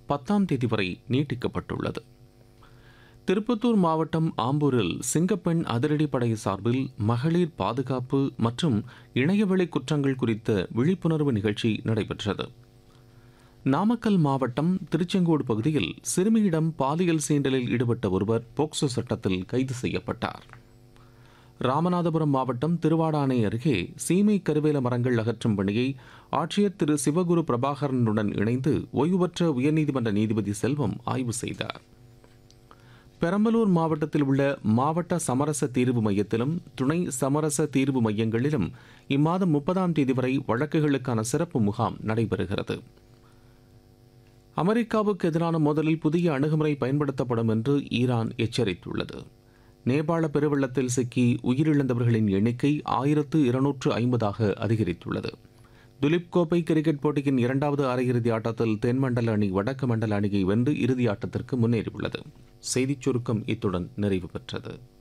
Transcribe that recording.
பத்தாம் தேதி வரை நீட்டிக்கப்பட்டுள்ளது திருப்பத்தூர் மாவட்டம் ஆம்பூரில் சிங்கப்பெண் அதிரடிப்படை சார்பில் மகளிர் பாதுகாப்பு மற்றும் இணையவெளி குற்றங்கள் குறித்த விழிப்புணர்வு நிகழ்ச்சி நடைபெற்றது நாமக்கல் மாவட்டம் திருச்செங்கோடு பகுதியில் சிறுமியிடம் பாலியல் சீண்டலில் ஈடுபட்ட ஒருவர் போக்சோ சட்டத்தில் கைது செய்யப்பட்டார் ராமநாதபுரம் மாவட்டம் திருவாடானை அருகே சீமை கருவேல மரங்கள் அகற்றும் பணியை ஆட்சியர் திரு சிவகுரு பிரபாகரனுடன் இணைந்து ஓய்வு பெற்ற உயர்நீதிமன்ற நீதிபதி செல்வம் ஆய்வு செய்தார் பெரம்பலூர் மாவட்டத்தில் உள்ள மாவட்ட சமரச தீர்வு மையத்திலும் துணை சமரச தீர்வு மையங்களிலும் இம்மாதம் முப்பதாம் தேதி வரை வழக்குகளுக்கான சிறப்பு முகாம் நடைபெறுகிறது அமெரிக்காவுக்கு எதிரான மோதலில் புதிய அணுகுமுறை பயன்படுத்தப்படும் என்று ஈரான் எச்சரித்துள்ளது நேபாள பெருவெள்ளத்தில் சிக்கி உயிரிழந்தவர்களின் எண்ணிக்கை ஆயிரத்து இருநூற்று ஐம்பதாக அதிகரித்துள்ளது துலிப் கோப்பை கிரிக்கெட் போட்டியின் இரண்டாவது அரையிறுதி ஆட்டத்தில் தென்மண்டல அணி வடக்கு மண்டல அணியை வென்று இறுதி ஆட்டத்திற்கு முன்னேறியுள்ளது செய்திச் சுருக்கம் இத்துடன் நிறைவு பெற்றது